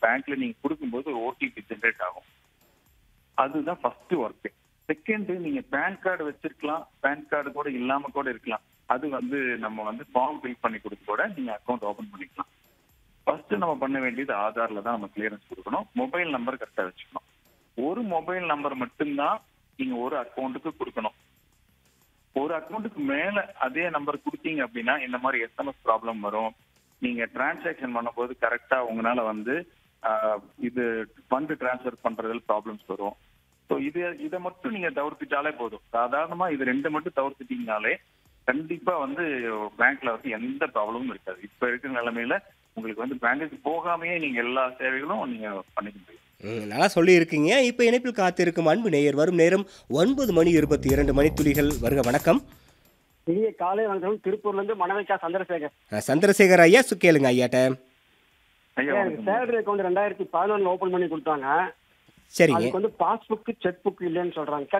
பேங்க்ல நீங்க கொடுக்கும்போது ஒரு ஓடிபி ஜென்ரேட் ஆகும் அதுதான் ஃபர்ஸ்ட் ஒர்க் செகண்ட் நீங்க பேன் கார்டு வச்சிருக்கலாம் பேன் கார்டு கூட இல்லாம கூட இருக்கலாம் அது வந்து நம்ம வந்து ஃபார்ம் ஃபில் பண்ணி கொடுத்து கூட நீங்க அக்கௌண்ட் ஓபன் பண்ணிக்கலாம் ஃபர்ஸ்ட் நம்ம பண்ண வேண்டியது ஆதார்ல தான் நம்ம கிளியரன்ஸ் கொடுக்கணும் மொபைல் நம்பர் கரெக்டா வச்சுக்கணும் ஒரு மொபைல் நம்பர் மட்டும்தான் நீங்க ஒரு அக்கௌண்ட்டுக்கு கொடுக்கணும் ஒரு அக்கௌண்ட்டுக்கு மேல அதே நம்பர் கொடுத்தீங்க அப்படின்னா இந்த மாதிரி எஸ்எம்எஸ் ப்ராப்ளம் வரும் நீங்க டிரான்சாக்ஷன் பண்ணும்போது கரெக்டா உங்களால வந்து ஆஹ், இது ஃபண்ட் டிரான்ஸ்ஃபர் பண்றதுல ப்ராப்ளம்ஸ் வரும் ஸோ இது இதை மட்டும் நீங்க தவிர்த்துட்டாலே போதும் சாதாரணமா இது ரெண்டு மட்டும் தவிர்த்துட்டீங்கனாலே கண்டிப்பா வந்து பேங்க்ல வந்து எந்த ப்ராப்ளமும் இருக்காது இப்ப இருக்கிற நிலைமையில உங்களுக்கு வந்து பேங்க்குக்கு போகாமையே நீங்க எல்லா சேவைகளும் நீங்க பண்ணிக்க முடியும் ம், நல்லா சொல்லியிருக்கீங்க இப்போ இணைப்பில் காத்திருக்கும் அன்பு நேயர் வரும் நேரம் ஒன்பது மணி இருபத்தி இரண்டு மணித்துளிகள் வருக வணக்கம் இனிய காலை வணக்கம் திருப்பூர்ல இருந்து மணவைக்கா சந்திரசேகர் அஹ், சந்திரசேகர் ஐயா சு கேளுங்க ஐயாட்ட ஐயா எனக்கு வணக்கம். சேலரி அக்கௌண்ட் ரெண்டாயிரத்தி பதினொன்னுல ஓபன் பண்ணி கொடுத்தாங்க சரிங்க அதுக்கு வந்து பாஸ்புக் செக் புக் இல்லைன்னு சொல்றாங்க